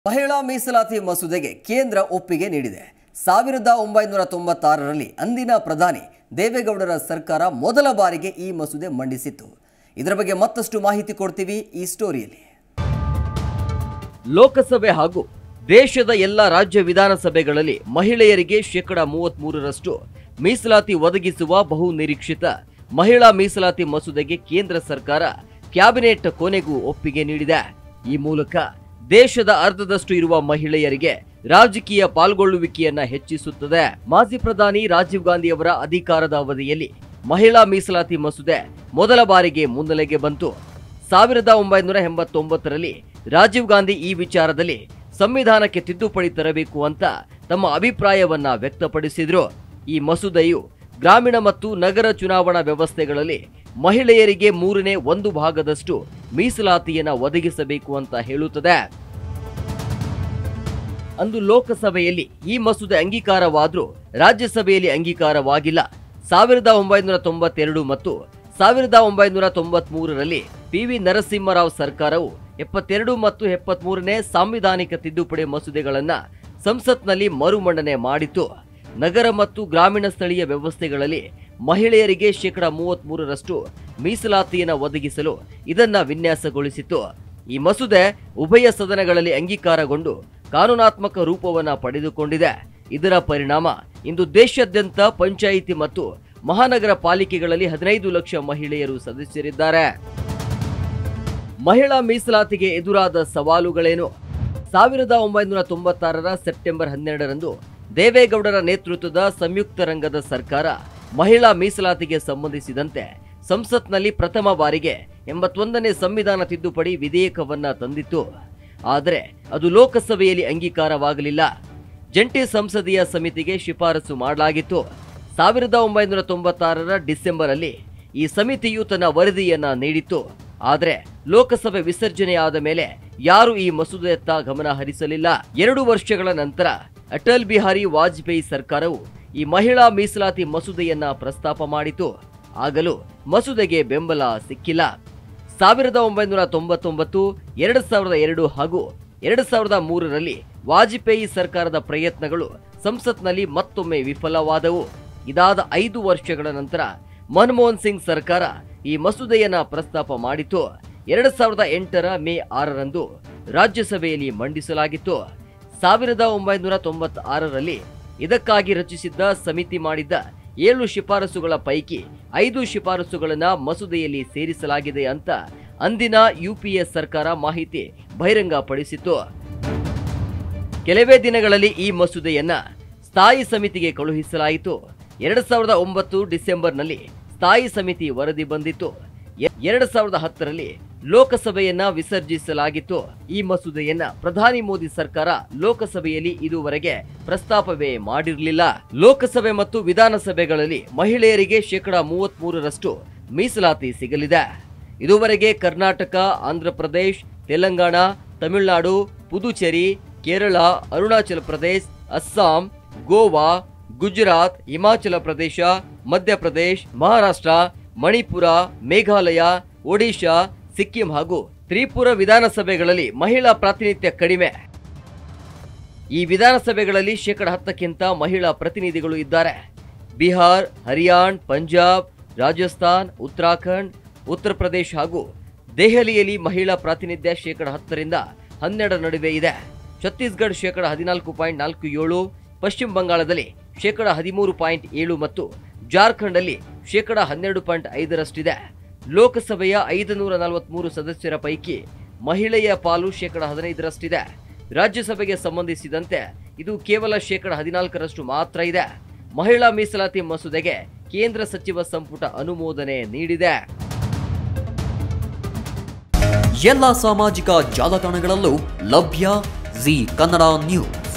ಮಹಿಳಾ ಮೀಸಲಾತಿ ಮಸೂದೆಗೆ ಕೇಂದ್ರ ಒಪ್ಪಿಗೆ ನೀಡಿದೆ ಸಾವಿರದ ಒಂಬೈನೂರ ತೊಂಬತ್ತಾರರಲ್ಲಿ ಅಂದಿನ ಪ್ರಧಾನಿ ದೇವೇಗೌಡರ ಸರ್ಕಾರ ಮೊದಲ ಬಾರಿಗೆ ಈ ಮಸೂದೆ ಮಂಡಿಸಿತ್ತು ಇದರ ಬಗ್ಗೆ ಮತ್ತಷ್ಟು ಮಾಹಿತಿ ಕೊಡ್ತೀವಿ ಈ ಸ್ಟೋರಿಯಲ್ಲಿ ಲೋಕಸಭೆ ಹಾಗೂ ದೇಶದ ಎಲ್ಲ ರಾಜ್ಯ ವಿಧಾನಸಭೆಗಳಲ್ಲಿ ಮಹಿಳೆಯರಿಗೆ ಶೇಕಡ ಮೂವತ್ಮೂರರಷ್ಟು ಮೀಸಲಾತಿ ಒದಗಿಸುವ ಬಹು ನಿರೀಕ್ಷಿತ ಮಹಿಳಾ ಮೀಸಲಾತಿ ಮಸೂದೆಗೆ ಕೇಂದ್ರ ಸರ್ಕಾರ ಕ್ಯಾಬಿನೆಟ್ ಕೊನೆಗೂ ಒಪ್ಪಿಗೆ ನೀಡಿದೆ ಈ ಮೂಲಕ ದೇಶದ ಅರ್ಧದಷ್ಟು ಇರುವ ಮಹಿಳೆಯರಿಗೆ ರಾಜಕೀಯ ಪಾಲ್ಗೊಳ್ಳುವಿಕೆಯನ್ನ ಹೆಚ್ಚಿಸುತ್ತದೆ ಮಾಜಿ ಪ್ರಧಾನಿ ರಾಜೀವ್ ಗಾಂಧಿ ಅವರ ಅಧಿಕಾರದ ಅವಧಿಯಲ್ಲಿ ಮಹಿಳಾ ಮೀಸಲಾತಿ ಮಸೂದೆ ಮೊದಲ ಬಾರಿಗೆ ಮುನ್ನೆಲೆಗೆ ಬಂತು ಸಾವಿರದ ಒಂಬೈನೂರ ಎಂಬತ್ತೊಂಬತ್ತರಲ್ಲಿ ರಾಜೀವ್ ಗಾಂಧಿ ಈ ವಿಚಾರದಲ್ಲಿ ಸಂವಿಧಾನಕ್ಕೆ ತಿದ್ದುಪಡಿ ತರಬೇಕು ಅಂತ ತಮ್ಮ ಅಭಿಪ್ರಾಯವನ್ನ ವ್ಯಕ್ತಪಡಿಸಿದ್ರು ಈ ಮಸೂದೆಯು ಗ್ರಾಮೀಣ ಮತ್ತು ನಗರ ಚುನಾವಣಾ ವ್ಯವಸ್ಥೆಗಳಲ್ಲಿ ಮಹಿಳೆಯರಿಗೆ ಮೂರನೇ ಒಂದು ಭಾಗದಷ್ಟು ಮೀಸಲಾತಿಯನ್ನ ಒದಗಿಸಬೇಕು ಅಂತ ಹೇಳುತ್ತದೆ ಅಂದು ಲೋಕಸಭೆಯಲ್ಲಿ ಈ ಮಸೂದೆ ಅಂಗೀಕಾರವಾದ್ರೂ ರಾಜ್ಯಸಭೆಯಲ್ಲಿ ಅಂಗೀಕಾರವಾಗಿಲ್ಲ ಸಾವಿರದ ಒಂಬೈನೂರ ತೊಂಬತ್ತೆರಡು ಮತ್ತು ಸಾವಿರದ ಒಂಬೈನೂರ ತೊಂಬತ್ಮೂರರಲ್ಲಿ ಪಿ ವಿ ನರಸಿಂಹರಾವ್ ಸರ್ಕಾರವು ಎಪ್ಪತ್ತೆರಡು ಮತ್ತು ಎಪ್ಪತ್ಮೂರನೇ ಸಾಂವಿಧಾನಿಕ ತಿದ್ದುಪಡಿ ಮಸೂದೆಗಳನ್ನ ಸಂಸತ್ನಲ್ಲಿ ಮರುಮಂಡನೆ ಮಾಡಿತ್ತು ನಗರ ಮತ್ತು ಗ್ರಾಮೀಣ ಸ್ಥಳೀಯ ವ್ಯವಸ್ಥೆಗಳಲ್ಲಿ ಮಹಿಳೆಯರಿಗೆ ಶೇಕಡ ಮೂವತ್ಮೂರರಷ್ಟು ಮೀಸಲಾತಿಯನ್ನು ಒದಗಿಸಲು ಇದನ್ನ ವಿನ್ಯಾಸಗೊಳಿಸಿತ್ತು ಈ ಮಸೂದೆ ಉಭಯ ಸದನಗಳಲ್ಲಿ ಅಂಗೀಕಾರಗೊಂಡು ಕಾನೂನಾತ್ಮಕ ರೂಪವನ್ನ ಪಡೆದುಕೊಂಡಿದೆ ಇದರ ಪರಿಣಾಮ ಇಂದು ದೇಶಾದ್ಯಂತ ಪಂಚಾಯಿತಿ ಮತ್ತು ಮಹಾನಗರ ಪಾಲಿಕೆಗಳಲ್ಲಿ ಹದಿನೈದು ಲಕ್ಷ ಮಹಿಳೆಯರು ಸದಸ್ಯರಿದ್ದಾರೆ ಮಹಿಳಾ ಮೀಸಲಾತಿಗೆ ಎದುರಾದ ಸವಾಲುಗಳೇನು ಸಾವಿರದ ಒಂಬೈನೂರ ತೊಂಬತ್ತಾರರ ಸೆಪ್ಟೆಂಬರ್ ಹನ್ನೆರಡರಂದು ದೇವೇಗೌಡರ ನೇತೃತ್ವದ ಸಂಯುಕ್ತ ರಂಗದ ಸರ್ಕಾರ ಮಹಿಳಾ ಮೀಸಲಾತಿಗೆ ಸಂಬಂಧಿಸಿದಂತೆ ಸಂಸತ್ನಲ್ಲಿ ಪ್ರಥಮ ಬಾರಿಗೆ ಎಂಬತ್ತೊಂದನೇ ಸಂವಿಧಾನ ತಿದ್ದುಪಡಿ ವಿಧೇಯಕವನ್ನ ತಂದಿತ್ತು ಆದರೆ ಅದು ಲೋಕಸಭೆಯಲ್ಲಿ ಅಂಗೀಕಾರವಾಗಲಿಲ್ಲ ಜಂಟಿ ಸಂಸದೀಯ ಸಮಿತಿಗೆ ಶಿಫಾರಸು ಮಾಡಲಾಗಿತ್ತು ಸಾವಿರದ ಒಂಬೈನೂರ ತೊಂಬತ್ತಾರರ ಡಿಸೆಂಬರ್ ಅಲ್ಲಿ ಈ ಸಮಿತಿಯು ತನ್ನ ವರದಿಯನ್ನ ನೀಡಿತ್ತು ಆದರೆ ಲೋಕಸಭೆ ವಿಸರ್ಜನೆಯಾದ ಮೇಲೆ ಯಾರು ಈ ಮಸೂದೆಯತ್ತ ಗಮನ ಹರಿಸಲಿಲ್ಲ ಎರಡು ವರ್ಷಗಳ ನಂತರ ಅಟಲ್ ಬಿಹಾರಿ ವಾಜಪೇಯಿ ಸರ್ಕಾರವು ಈ ಮಹಿಳಾ ಮೀಸಲಾತಿ ಮಸೂದೆಯನ್ನ ಪ್ರಸ್ತಾಪ ಮಾಡಿತು ಆಗಲೂ ಮಸೂದೆಗೆ ಬೆಂಬಲ ಸಿಕ್ಕಿಲ್ಲ ಸಾವಿರದ ಒಂಬೈನೂರ ತೊಂಬತ್ತೊಂಬತ್ತು ಎರಡು ಸಾವಿರದ ಎರಡು ಹಾಗೂ ಎರಡು ಸಾವಿರದ ಮೂರರಲ್ಲಿ ವಾಜಪೇಯಿ ಸರ್ಕಾರದ ಪ್ರಯತ್ನಗಳು ಸಂಸತ್ನಲ್ಲಿ ಮತ್ತೊಮ್ಮೆ ವಿಫಲವಾದವು ಇದಾದ ಐದು ವರ್ಷಗಳ ನಂತರ ಮನಮೋಹನ್ ಸಿಂಗ್ ಸರ್ಕಾರ ಈ ಮಸೂದೆಯನ್ನ ಪ್ರಸ್ತಾಪ ಮಾಡಿತು ಎರಡು ಸಾವಿರದ ಎಂಟರ ಮೇ ಆರರಂದು ರಾಜ್ಯಸಭೆಯಲ್ಲಿ ಮಂಡಿಸಲಾಗಿತ್ತು ಸಾವಿರದ ಒಂಬೈನೂರ ತೊಂಬತ್ತಾರರಲ್ಲಿ ಇದಕ್ಕಾಗಿ ರಚಿಸಿದ್ದ ಸಮಿತಿ ಮಾಡಿದ್ದ ಏಳು ಶಿಫಾರಸುಗಳ ಪೈಕಿ ಐದು ಶಿಫಾರಸುಗಳನ್ನ ಮಸೂದೆಯಲ್ಲಿ ಸೇರಿಸಲಾಗಿದೆ ಅಂತ ಅಂದಿನ ಯುಪಿಎ ಸರ್ಕಾರ ಮಾಹಿತಿ ಬಹಿರಂಗಪಡಿಸಿತ್ತು ಕೆಲವೇ ದಿನಗಳಲ್ಲಿ ಈ ಮಸೂದೆಯನ್ನ ಸ್ಥಾಯಿ ಸಮಿತಿಗೆ ಕಳುಹಿಸಲಾಯಿತು ಎರಡು ಸಾವಿರದ ಒಂಬತ್ತು ಡಿಸೆಂಬರ್ನಲ್ಲಿ ಸ್ಥಾಯಿ ಸಮಿತಿ ವರದಿ ಬಂದಿತ್ತು ಎ- ಎರಡು ಸಾವಿರದ ಹತ್ತರಲ್ಲಿ ಲೋಕಸಭೆಯನ್ನ ವಿಸರ್ಜಿಸಲಾಗಿತ್ತು ಈ ಮಸೂದೆಯನ್ನ ಪ್ರಧಾನಿ ಮೋದಿ ಸರ್ಕಾರ ಲೋಕಸಭೆಯಲ್ಲಿ ಇದುವರೆಗೆ ಪ್ರಸ್ತಾಪವೇ ಮಾಡಿರಲಿಲ್ಲ ಲೋಕಸಭೆ ಮತ್ತು ವಿಧಾನಸಭೆಗಳಲ್ಲಿ ಮಹಿಳೆಯರಿಗೆ ಶೇಕಡ ಮೂವತ್ಮೂರರಷ್ಟು ಮೀಸಲಾತಿ ಸಿಗಲಿದೆ ಇದುವರೆಗೆ ಕರ್ನಾಟಕ ಆಂಧ್ರಪ್ರದೇಶ್ ತೆಲಂಗಾಣ ತಮಿಳುನಾಡು ಪುದುಚೇರಿ ಕೇರಳ ಅರುಣಾಚಲ ಪ್ರದೇಶ್ ಅಸ್ಸಾಂ ಗೋವಾ ಗುಜರಾತ್ ಹಿಮಾಚಲ ಪ್ರದೇಶ ಮಧ್ಯಪ್ರದೇಶ್ ಮಹಾರಾಷ್ಟ್ರ ಮಣಿಪುರ ಮೇಘಾಲಯ ಒಡಿಶಾ ಸಿಕ್ಕಿಂ ಹಾಗೂ ತ್ರಿಪುರ ವಿಧಾನಸಭೆಗಳಲ್ಲಿ ಮಹಿಳಾ ಪ್ರಾತಿನಿಧ್ಯ ಕಡಿಮೆ ಈ ವಿಧಾನಸಭೆಗಳಲ್ಲಿ ಶೇಕಡ ಹತ್ತಕ್ಕಿಂತ ಮಹಿಳಾ ಪ್ರತಿನಿಧಿಗಳು ಇದ್ದಾರೆ ಬಿಹಾರ್ ಹರಿಯಾಣ ಪಂಜಾಬ್ ರಾಜಸ್ಥಾನ್ ಉತ್ತರಾಖಂಡ್ ಉತ್ತರ ಪ್ರದೇಶ ಹಾಗೂ ದೆಹಲಿಯಲ್ಲಿ ಮಹಿಳಾ ಪ್ರಾತಿನಿಧ್ಯ ಶೇಕಡ ಹತ್ತರಿಂದ ಹನ್ನೆರಡರ ನಡುವೆ ಇದೆ ಛತ್ತೀಸ್ಗಢ ಶೇಕಡ ಹದಿನಾಲ್ಕು ಪಾಯಿಂಟ್ ನಾಲ್ಕು ಏಳು ಪಶ್ಚಿಮ ಬಂಗಾಳದಲ್ಲಿ ಶೇಕಡ ಹದಿಮೂರು ಪಾಯಿಂಟ್ ಏಳು ಮತ್ತು ಜಾರ್ಖಂಡಲ್ಲಿ ಶೇಕಡ ಹನ್ನೆರಡು ಪಾಯಿಂಟ್ ಐದರಷ್ಟಿದೆ ಲೋಕಸಭೆಯ ಐದುನೂರ ನಲವತ್ಮೂರು ಸದಸ್ಯರ ಪೈಕಿ ಮಹಿಳೆಯ ಪಾಲು ಶೇಕಡ ಹದಿನೈದರಷ್ಟಿದೆ ರಾಜ್ಯಸಭೆಗೆ ಸಂಬಂಧಿಸಿದಂತೆ ಇದು ಕೇವಲ ಶೇಕಡ ಹದಿನಾಲ್ಕರಷ್ಟು ಮಾತ್ರ ಇದೆ ಮಹಿಳಾ ಮೀಸಲಾತಿ ಮಸೂದೆಗೆ ಕೇಂದ್ರ ಸಚಿವ ಸಂಪುಟ ಅನುಮೋದನೆ ನೀಡಿದೆ ಎಲ್ಲ ಸಾಮಾಜಿಕ ಜಾಲತಾಣಗಳಲ್ಲೂ ಲಭ್ಯ ಜಿ ಕನ್ನಡ ನ್ಯೂಸ್